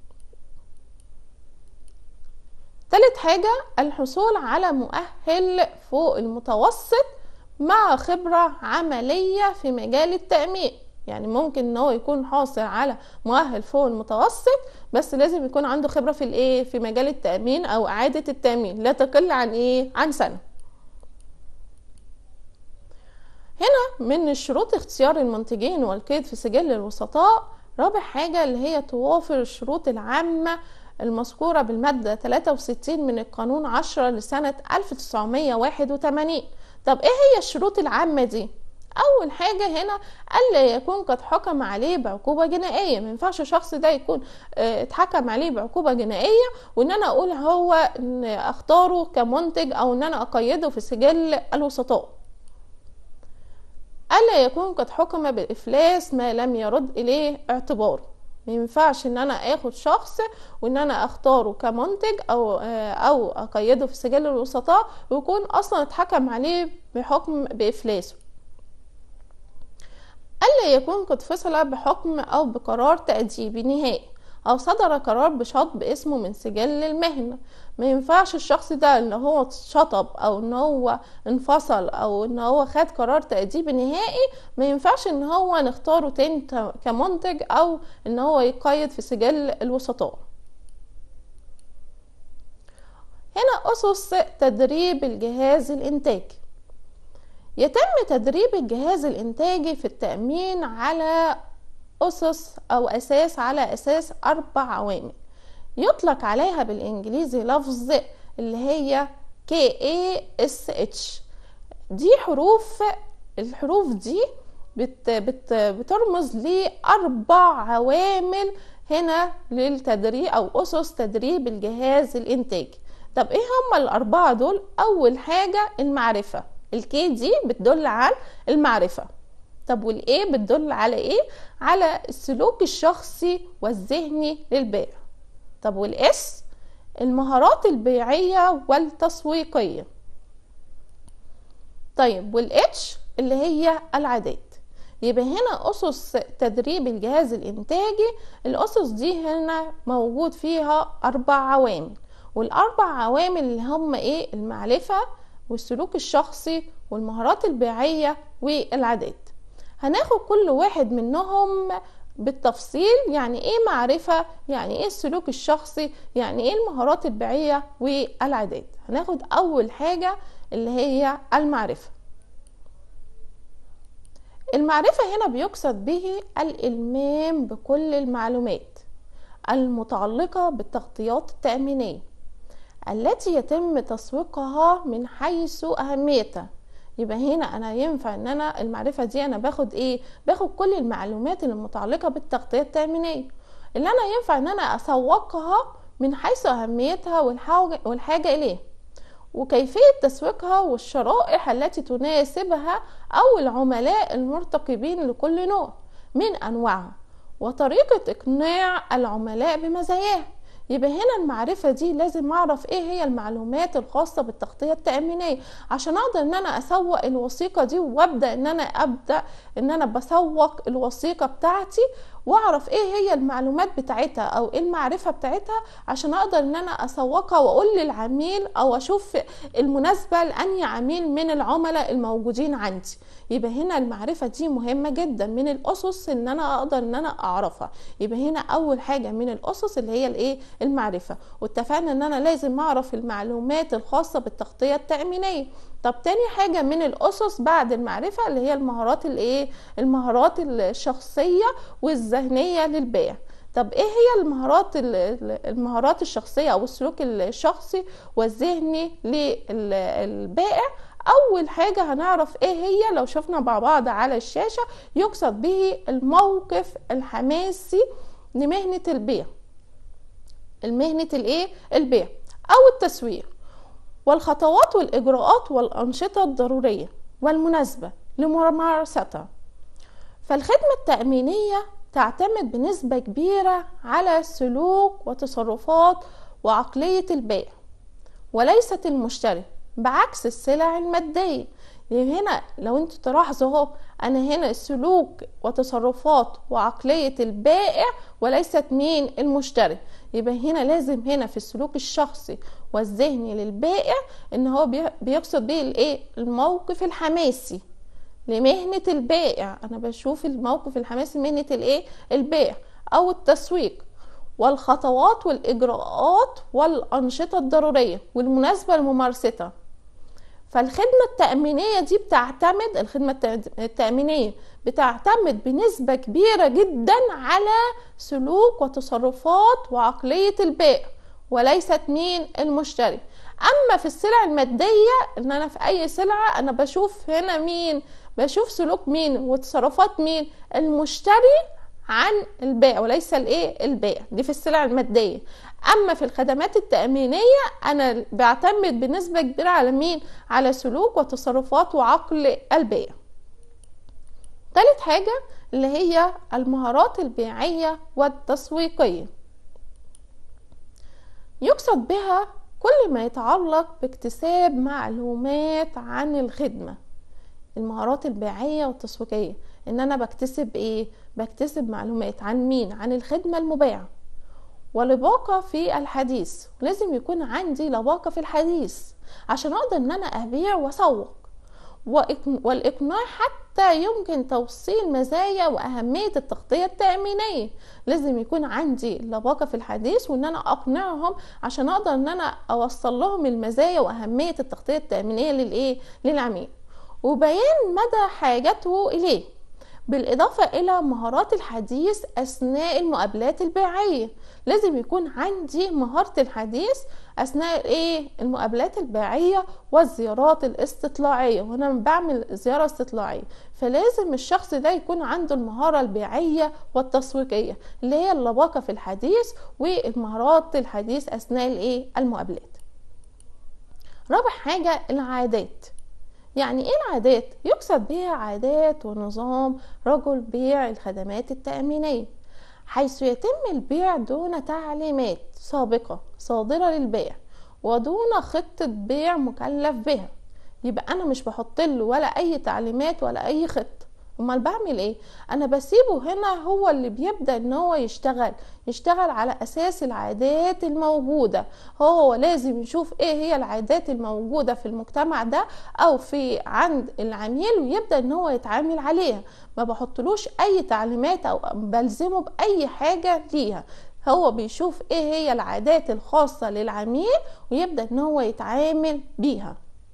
تالت حاجة الحصول على مؤهل فوق المتوسط مع خبرة عملية في مجال التأمين يعني ممكن ان هو يكون حاصل على مؤهل فوق المتوسط بس لازم يكون عنده خبرة في الايه في مجال التأمين او اعادة التأمين لا تقل عن ايه عن سنة هنا من الشروط اختيار المنتجين والقيد في سجل الوسطاء رابع حاجة اللي هي توافر الشروط العامة المذكورة بالمادة 63 من القانون 10 لسنة 1981 طب ايه هي الشروط العامة دي؟ اول حاجه هنا الا يكون قد حكم عليه بعقوبه جنائيه ما ينفعش الشخص ده يكون آه، اتحكم عليه بعقوبه جنائيه وان انا اقول هو ان اختاره كمنتج او ان انا اقيده في سجل الوسطاء الا يكون قد حكم بالافلاس ما لم يرد اليه اعتباره ما ينفعش ان انا اخد شخص وان انا اختاره كمنتج او آه، او اقيده في سجل الوسطاء ويكون اصلا اتحكم عليه بحكم بافلاسه ألا يكون قد فصل بحكم أو بقرار تأديبي نهائي أو صدر قرار بشطب اسمه من سجل المهنة ما ينفعش الشخص ده ان هو شطب او ان هو انفصل او ان هو خد قرار تأديبي نهائي ما ينفعش ان هو نختاره تاني ت- كمنتج او ان هو يقيد في سجل الوسطاء هنا أسس تدريب الجهاز الإنتاجي يتم تدريب الجهاز الإنتاجي في التأمين على أسس أو أساس على أساس أربع عوامل يطلق عليها بالإنجليزي لفظ اللي هي KASH دي حروف الحروف دي بت بت بترمز لأربع عوامل هنا للتدريب أو أسس تدريب الجهاز الإنتاجي طب إيه هما الأربعة دول؟ أول حاجة المعرفة الكي دي بتدل على المعرفة طب والايه بتدل على ايه على السلوك الشخصي والذهني للبائع طب والاس المهارات البيعية والتسويقية طيب والاتش اللي هي العادات يبقى هنا أسس تدريب الجهاز الإنتاجي الأسس دي هنا موجود فيها أربع عوامل والأربع عوامل اللي هم إيه المعرفة والسلوك الشخصي والمهارات البيعية والعادات هناخد كل واحد منهم بالتفصيل يعني ايه معرفة يعني ايه السلوك الشخصي يعني ايه المهارات البيعية والعادات هناخد اول حاجة اللي هي المعرفة المعرفة هنا بيقصد به الإلمام بكل المعلومات المتعلقة بالتغطيات التأمينية التي يتم تسويقها من حيث أهميتها يبقى هنا انا ينفع ان انا المعرفه دي انا باخد ايه باخد كل المعلومات المتعلقه بالتغطيه التامينيه اللي انا ينفع ان انا اسوقها من حيث اهميتها والحاجه والحاجه اليه وكيفية تسويقها والشرائح التي تناسبها أو العملاء المرتقبين لكل نوع من أنواعها وطريقة إقناع العملاء بمزاياها يبقى هنا المعرفة دي لازم اعرف ايه هي المعلومات الخاصة بالتغطية التأمينية عشان اقدر ان انا اسوق الوثيقة دي وابدأ ان انا ابدأ ان انا بسوق الوثيقة بتاعتي واعرف ايه هي المعلومات بتاعتها او ايه المعرفة بتاعتها عشان اقدر ان انا اسوقها واقول للعميل او اشوف المناسبة لاني عميل من العملاء الموجودين عندي يبقى هنا المعرفة دي مهمة جدا من الاسس ان انا اقدر ان انا اعرفها يبقى هنا اول حاجة من الاسس اللي هي الايه المعرفة واتفقنا ان انا لازم اعرف المعلومات الخاصة بالتغطية التأمينية طب تاني حاجة من الأسس بعد المعرفة اللي هي المهارات الايه المهارات الشخصية والذهنية للبيع طب ايه هي المهارات المهارات الشخصية او السلوك الشخصي والذهني للبائع اول حاجة هنعرف ايه هي لو شفنا مع بعض على الشاشة يقصد به الموقف الحماسي لمهنة البيع المهنة الايه البيع او التسويق والخطوات والإجراءات والأنشطة الضرورية والمناسبة لممارستها فالخدمة التأمينية تعتمد بنسبة كبيرة على سلوك وتصرفات وعقلية البائع وليست المشتري بعكس السلع المادية يعني هنا لو انتوا تلاحظوا اهو انا هنا سلوك وتصرفات وعقلية البائع وليست مين المشتري يبقى هنا لازم هنا في السلوك الشخصي والذهني للبائع ان هو بيقصد بيه الايه الموقف الحماسي لمهنة البائع انا بشوف الموقف الحماسي لمهنة الايه البائع او التسويق والخطوات والاجراءات والانشطة الضرورية والمناسبة لممارستها فالخدمة التأمينية دي بتعتمد الخدمة التأمينية بتعتمد بنسبة كبيرة جدا على سلوك وتصرفات وعقلية البائع وليست مين المشتري اما في السلع المادية ان انا في اي سلعة انا بشوف هنا مين بشوف سلوك مين وتصرفات مين المشتري عن البائع وليس الايه البائع دي في السلع الماديه اما في الخدمات التامينيه انا بعتمد بنسبه كبيره على مين على سلوك وتصرفات وعقل البائع ثالث حاجه اللي هي المهارات البيعيه والتسويقيه يقصد بها كل ما يتعلق باكتساب معلومات عن الخدمه المهارات البيعيه والتسويقيه ان انا بكتسب ايه بكتسب معلومات عن مين عن الخدمه المباعه ولباقه في الحديث لازم يكون عندي لباقه في الحديث عشان اقدر ان انا ابيع واسوق والاقناع حتى يمكن توصيل مزايا واهميه التغطيه التامينيه لازم يكون عندي لباقه في الحديث وان انا اقنعهم عشان اقدر ان انا اوصل لهم المزايا واهميه التغطيه التامينيه للايه للعميل وبيان مدى حاجته اليه بالإضافة إلى مهارات الحديث أثناء المقابلات البيعية لازم يكون عندي مهارة الحديث أثناء إيه المقابلات البيعية والزيارات الاستطلاعية وأنا بعمل زيارة استطلاعية فلازم الشخص ده يكون عنده المهارة البيعية والتسويقية اللي هي اللباقة في الحديث والمهارات الحديث أثناء الإيه المقابلات رابع حاجة العادات يعني ايه العادات يقصد بها عادات ونظام رجل بيع الخدمات التأمينية حيث يتم البيع دون تعليمات سابقة صادرة للبيع ودون خطة بيع مكلف بها يبقى انا مش بحط له ولا اي تعليمات ولا اي خطة امال بعمل ايه انا بسيبه هنا هو اللي بيبدا ان هو يشتغل يشتغل على اساس العادات الموجوده هو لازم يشوف ايه هي العادات الموجوده في المجتمع ده او في عند العميل ويبدا ان هو يتعامل عليها ما بحطلوش اي تعليمات او بلزمه باي حاجه ليها هو بيشوف ايه هي العادات الخاصه للعميل ويبدا ان هو يتعامل بيها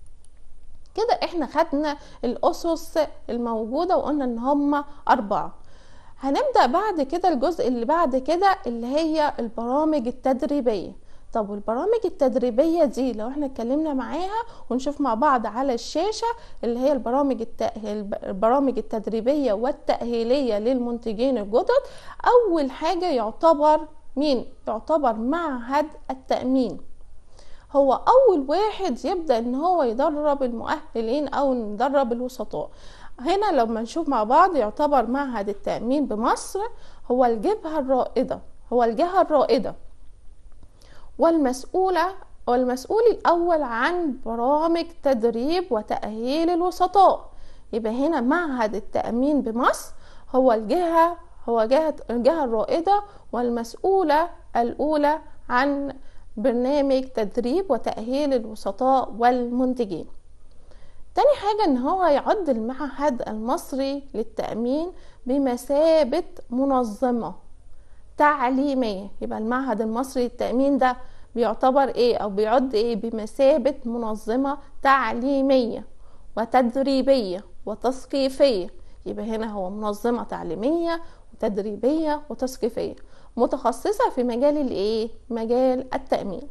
كده احنا خدنا الاسس الموجودة وقلنا ان هما اربعة هنبدأ بعد كده الجزء اللي بعد كده اللي هي البرامج التدريبية طب والبرامج التدريبية دي لو احنا اتكلمنا معاها ونشوف مع بعض على الشاشة اللي هي البرامج التأهيل البرامج التدريبية والتأهيلية للمنتجين الجدد أول حاجة يعتبر مين؟ يعتبر معهد التأمين هو اول واحد يبدا ان هو يدرب المؤهلين او يدرب الوسطاء هنا لما نشوف مع بعض يعتبر معهد التأمين بمصر هو الجبهة الرائدة هو الجهة الرائدة والمسؤولة والمسؤول الأول عن برامج تدريب وتأهيل الوسطاء يبقى هنا معهد التأمين بمصر هو الجهة هو جهة الجهة الرائدة والمسؤولة الأولى عن برنامج تدريب وتأهيل الوسطاء والمنتجين تاني حاجة ان هو يعد المعهد المصري للتأمين بمثابة منظمة تعليمية يبقى المعهد المصري للتأمين ده بيعتبر ايه او بيعد ايه بمثابة منظمة تعليمية وتدريبية وتثقيفية يبقى هنا هو منظمة تعليمية وتدريبية وتثقيفية متخصصة في مجال الايه مجال التأمين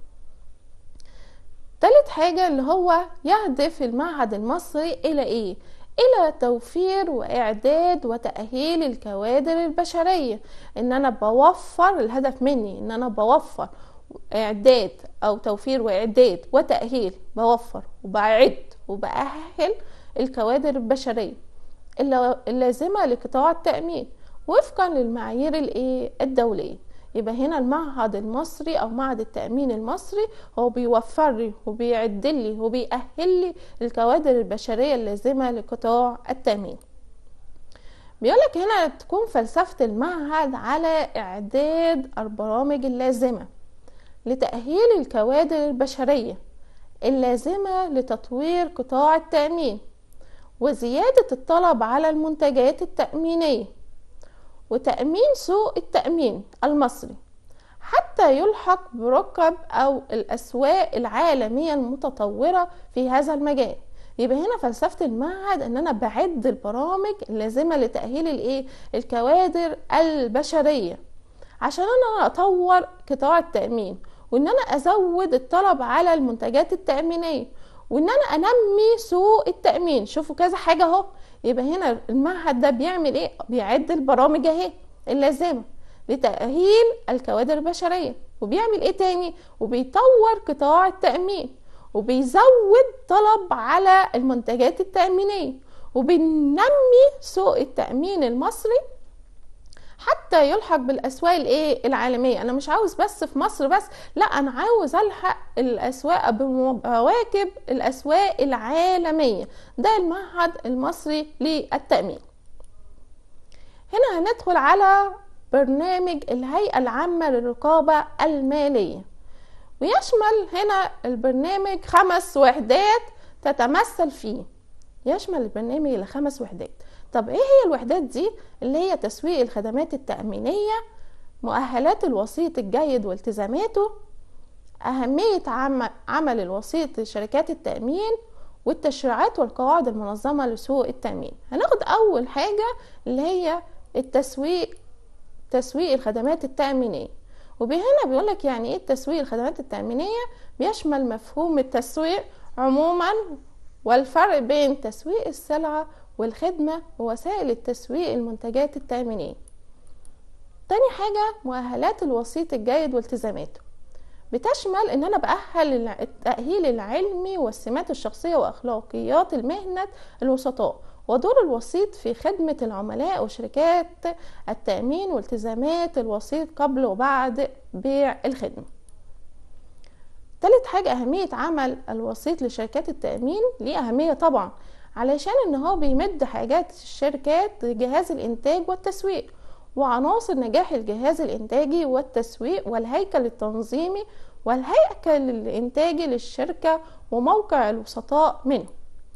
تالت حاجة اللي هو يهدف المعهد المصري إلى إيه؟ إلى توفير وإعداد وتأهيل الكوادر البشرية إن أنا بوفر الهدف مني إن أنا بوفر إعداد أو توفير وإعداد وتأهيل بوفر وبعد وبأهل الكوادر البشرية اللازمة لقطاع التأمين وفقا للمعايير الإيه الدولية يبقى هنا المعهد المصري او معهد التامين المصري هو بيوفر لي وبيعد لي وبيأهل لي الكوادر البشريه اللازمه لقطاع التامين بيقولك هنا تكون فلسفة المعهد على إعداد البرامج اللازمة لتأهيل الكوادر البشرية اللازمة لتطوير قطاع التأمين وزيادة الطلب على المنتجات التأمينية وتأمين سوق التأمين المصري حتى يلحق بركب أو الأسواق العالمية المتطورة في هذا المجال يبقى هنا فلسفة المعهد ان انا بعد البرامج اللازمة لتأهيل الايه الكوادر البشرية عشان انا اطور قطاع التأمين وان انا ازود الطلب على المنتجات التأمينية وان انا انمي سوق التأمين شوفوا كذا حاجة اهو يبقى هنا المعهد ده بيعمل ايه بيعد البرامج اهي اللازمه لتأهيل الكوادر البشرية وبيعمل ايه تاني وبيطور قطاع التأمين وبيزود طلب على المنتجات التأمينية وبننمي سوق التأمين المصري حتى يلحق بالاسواق الايه العالميه انا مش عاوز بس في مصر بس لا انا عاوز الحق الاسواق بمواكب الاسواق العالميه ده المعهد المصري للتامين هنا هندخل على برنامج الهيئه العامه للرقابه الماليه ويشمل هنا البرنامج خمس وحدات تتمثل فيه يشمل البرنامج لخمس وحدات طب ايه هي الوحدات دي اللي هي تسويق الخدمات التأمينية مؤهلات الوسيط الجيد والتزاماته أهمية عمل الوسيط لشركات التأمين والتشريعات والقواعد المنظمة لسوق التأمين هناخد أول حاجة اللي هي التسويق تسويق الخدمات التأمينية وبهنا بيقولك يعني ايه التسويق الخدمات التأمينية بيشمل مفهوم التسويق عموما والفرق بين تسويق السلعة والخدمة ووسائل التسويق المنتجات التأمينية تاني حاجة مؤهلات الوسيط الجيد والتزاماته بتشمل ان انا باهل التاهيل العلمي والسمات الشخصيه واخلاقيات المهنه الوسطاء ودور الوسيط في خدمه العملاء وشركات التامين والتزامات الوسيط قبل وبعد بيع الخدمه تالت حاجة أهمية عمل الوسيط لشركات التأمين ليه أهمية طبعا علشان ان هو بيمد حاجات الشركات جهاز الانتاج والتسويق وعناصر نجاح الجهاز الانتاجي والتسويق والهيكل التنظيمي والهيكل الانتاجي للشركة وموقع الوسطاء منه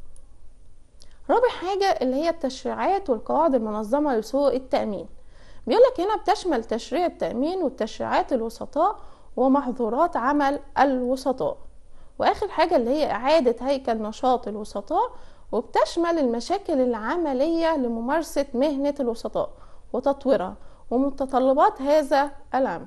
رابع حاجة اللي هي التشريعات والقواعد المنظمة لسوق التأمين بيقولك هنا بتشمل تشريع التأمين والتشريعات الوسطاء ومحظورات عمل الوسطاء واخر حاجة اللي هي اعادة هيكل نشاط الوسطاء وبتشمل المشاكل العملية لممارسة مهنة الوسطاء وتطويرها ومتطلبات هذا العمل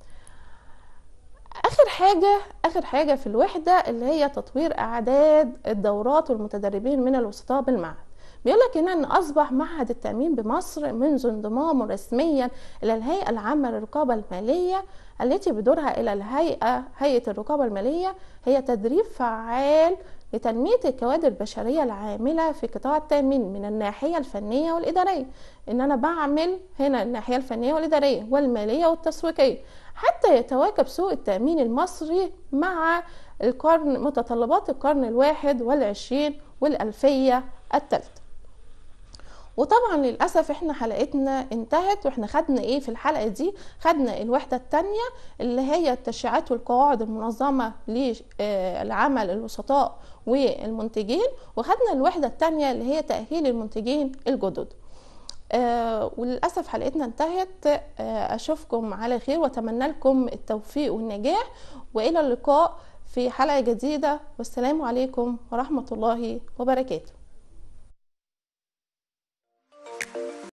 اخر حاجة اخر حاجة في الوحدة اللي هي تطوير اعداد الدورات والمتدربين من الوسطاء بالمعهد بيقول لك هنا ان اصبح معهد التامين بمصر منذ انضمامه رسميا الى الهيئه العامه للرقابه الماليه التي بدورها الى الهيئه هيئه الرقابه الماليه هي تدريب فعال لتنميه الكوادر البشريه العامله في قطاع التامين من الناحيه الفنيه والاداريه ان انا بعمل هنا الناحيه الفنيه والاداريه والماليه والتسويقيه حتى يتواكب سوق التامين المصري مع القرن متطلبات القرن الواحد والعشرين والألفية الثالثة وطبعا للاسف احنا حلقتنا انتهت واحنا خدنا ايه في الحلقه دي خدنا الوحده الثانيه اللي هي التشريعات والقواعد المنظمه للعمل الوسطاء والمنتجين وخدنا الوحده الثانيه اللي هي تاهيل المنتجين الجدد آه وللاسف حلقتنا انتهت آه اشوفكم على خير واتمنى لكم التوفيق والنجاح والى اللقاء في حلقه جديده والسلام عليكم ورحمه الله وبركاته